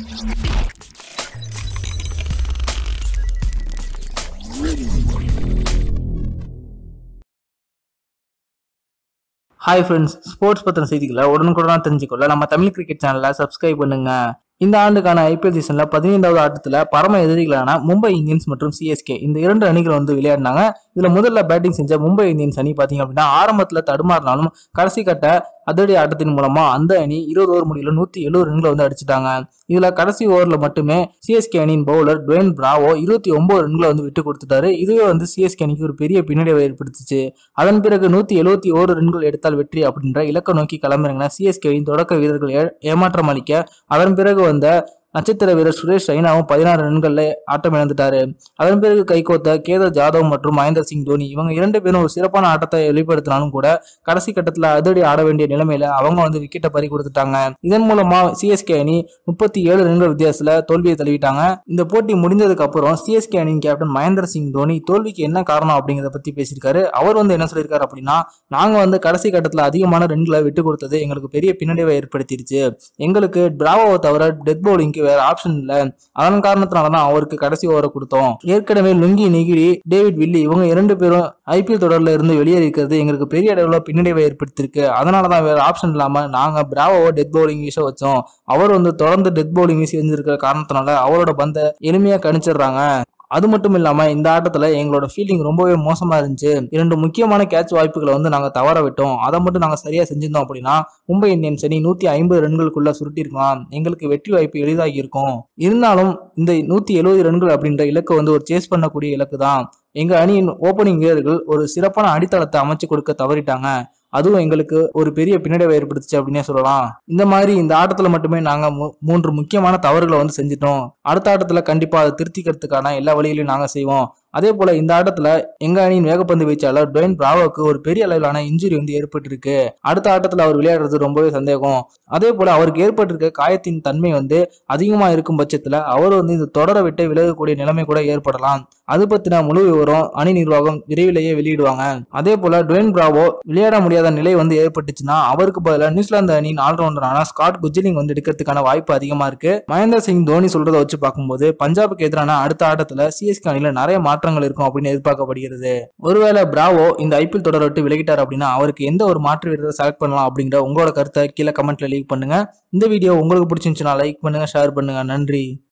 hi friends sports பத்தின செய்திகளை உடனுக்குடன் தெரிஞ்சுக்கொள்ள நம்ம தமிழ் கிரிக்கெட் சேனலை சப்ஸ்கிரைப் பண்ணுங்க இந்த ஆண்டுக்கான ஐபிஎல் சீசன்ல பதினைந்தாவது ஆட்டத்துல பரம எதிரிகளான மும்பை இந்தியன்ஸ் மற்றும் சிஎஸ்கே இந்த இரண்டு அணிகள் வந்து விளையாடினாங்க இதுல முதல்ல பேட்டிங் செஞ்ச மும்பை இந்தியன்ஸ் அணி பாத்தீங்க அப்படின்னா ஆரம்பத்துல தடுமாறினாலும் கடைசி கட்ட அதிரடி ஆட்டத்தின் மூலமா அந்த அணி இருபது ஓவர் முடியல நூத்தி எழுபது ரன்களை வந்து அடிச்சிட்டாங்க இதுல கடைசி ஓவர்ல மட்டுமே சிஎஸ்கே அணியின் பவுலர் டுவேன் பிராவோ இருபத்தி ஒன்பது ரன்களை வந்து விட்டு கொடுத்துட்டாரு இதுவே வந்து சிஎஸ்கே அணிக்கு ஒரு பெரிய பின்னடைவை ஏற்படுத்துச்சு அதன் பிறகு நூத்தி எழுபத்தி ஓரு ரன்கள் எடுத்தால் வெற்றி அப்படின்ற இலக்கை நோக்கி கிளம்புறீங்கன்னா சிஎஸ்கே அணியின் தொடக்க வீரர்கள் ஏ- ஏமாற்றம் அளிக்க அதன் பிறகு வந்த நட்சத்திர வீரர் சுரேஷ் ரெய்னாவும் பதினாறு ரன்கள்ல ஆட்டம் இழந்துட்டாரு அதன் பிறகு கைகோத்த கேதர் ஜாதவ் மற்றும் மகேந்திர சிங் தோனி இவங்க இரண்டு பேரும் ஒரு சிறப்பான ஆட்டத்தை வெளிப்படுத்தினாலும் கூட கடைசி கட்டத்துல அதிரடி ஆட வேண்டிய நிலைமையில அவங்க வந்து விக்கெட்டை பறி கொடுத்துட்டாங்க இதன் மூலமா சிஎஸ்கே அணி முப்பத்தி ஏழு ரன்கள் வித்தியாசத்துல தோல்வியை தழுவிட்டாங்க இந்த போட்டி முடிஞ்சதுக்கு அப்புறம் சிஎஸ்கே அணியின் கேப்டன் மகேந்திர சிங் தோனி தோல்விக்கு என்ன காரணம் அப்படிங்கறத பத்தி பேசியிருக்காரு அவர் வந்து என்ன சொல்லியிருக்காரு அப்படின்னா நாங்க வந்து கடைசி கட்டத்துல அதிகமான ரன்களை விட்டு கொடுத்தது எங்களுக்கு பெரிய பின்னடைவை ஏற்படுத்திடுச்சு எங்களுக்கு டிராவோவை தவிர டெத் பவுலிங்க்கு வேற ஆப்ஷன் இல்ல அதன் காரணத்தினால தான் அவருக்கு கடைசி ஓவரை கொடுத்தோம் ஏற்கனவே லுங்கி நிகிரி டேவிட் வில்லி இவங்க இரண்டு பேரும் ஐபிஎல் தொடர்ல இருந்து வெளியேறி இருக்கிறது எங்களுக்கு பெரிய அளவில் பின்னடைவை ஏற்படுத்தியிருக்கு அதனால தான் வேற ஆப்ஷன் இல்லாம நாங்க பிராவோவை டெத் பவுலிங் வீச வச்சோம் அவர் வந்து தொடர்ந்து டெத் பவுலிங் வீசி இருந்திருக்கிற காரணத்தினால அவரோட பந்தை எளிமையா கணிச்சிடுறாங்க அது மட்டும் இல்லாம இந்த ஆட்டத்துல எங்களோட ஃபீல்டிங் ரொம்பவே மோசமா இருந்துச்சு இரண்டு முக்கியமான கேட்ச் வாய்ப்புகளை வந்து நாங்க தவற விட்டோம் அதை மட்டும் நாங்க சரியா செஞ்சிருந்தோம் அப்படின்னா மும்பை இந்தியன்ஸ் அணி நூத்தி ஐம்பது ரன்களுக்குள்ள சுருட்டிருக்கலாம் எங்களுக்கு வெற்றி வாய்ப்பு எளிதாகி இருக்கும் இருந்தாலும் இந்த நூத்தி எழுபது ரன்கள் அப்படின்ற இலக்கு வந்து ஒரு சேஸ் பண்ணக்கூடிய இலக்கு தான் எங்க அணியின் ஓப்பனிங் வீரர்கள் ஒரு சிறப்பான அடித்தளத்தை அமைச்சு கொடுக்க தவறிட்டாங்க அதுவும் எங்களுக்கு ஒரு பெரிய பின்னடைவை ஏற்படுத்துச்சு அப்படின்னே சொல்லலாம் இந்த மாதிரி இந்த ஆட்டத்துல மட்டுமே நாங்க மூ- மூன்று முக்கியமான தவறுகளை வந்து செஞ்சிட்டோம் அடுத்த ஆட்டத்துல கண்டிப்பா அதை திருத்திக்கிறதுக்கான எல்லா வழிகளையும் நாங்க செய்வோம் அதே போல இந்த ஆட்டத்துல எங்க அணியின் வேகப்பந்து வீச்சாளர் டொயின் பிராவோக்கு ஒரு பெரிய அளவிலான இன்ஜுரி வந்து ஏற்பட்டிருக்கு அடுத்த ஆட்டத்துல அவர் விளையாடுறது ரொம்பவே சந்தேகம் அதே போல அவருக்கு ஏற்பட்டிருக்க காயத்தின் தன்மை வந்து அதிகமா இருக்கும் பட்சத்துல அவர் வந்து இந்த தொடரை விட்டு விலகக்கூடிய நிலைமை கூட ஏற்படலாம் அது பத்தின முழு விவரம் அணி நிர்வாகம் விரைவிலேயே வெளியிடுவாங்க அதே போல டுவேன் பிராவோ விளையாட முடியாத நிலை வந்து ஏற்பட்டுச்சுன்னா அவருக்கு பதிலாக நியூசிலாந்து அணியின் ஆல்ரவுண்டரான ஸ்காட் குஜிலிங் வந்து எடுக்கிறதுக்கான வாய்ப்பு அதிகமா இருக்கு மகேந்திர சிங் தோனி சொல்றதை வச்சு பார்க்கும்போது பஞ்சாபுக்கு எதிரான அடுத்த ஆட்டத்துல சிஎஸ்கே அணியில நிறைய மாற்றங்கள் இருக்கும் அப்படின்னு எதிர்பார்க்கப்படுகிறது ஒருவேளை பிராவோ இந்த ஐபிஎல் தொடரை விட்டு விலகிட்டார் அப்படின்னா அவருக்கு எந்த ஒரு மாற்று வீரரை செலக்ட் பண்ணலாம் அப்படிங்கிற உங்களோட கருத்தை கீழே கமெண்ட்ல லீவ் பண்ணுங்க இந்த வீடியோ உங்களுக்கு பிடிச்சிருந்துச்சுன்னா லைக் பண்ணுங்க ஷேர் பண்ணுங்க நன்றி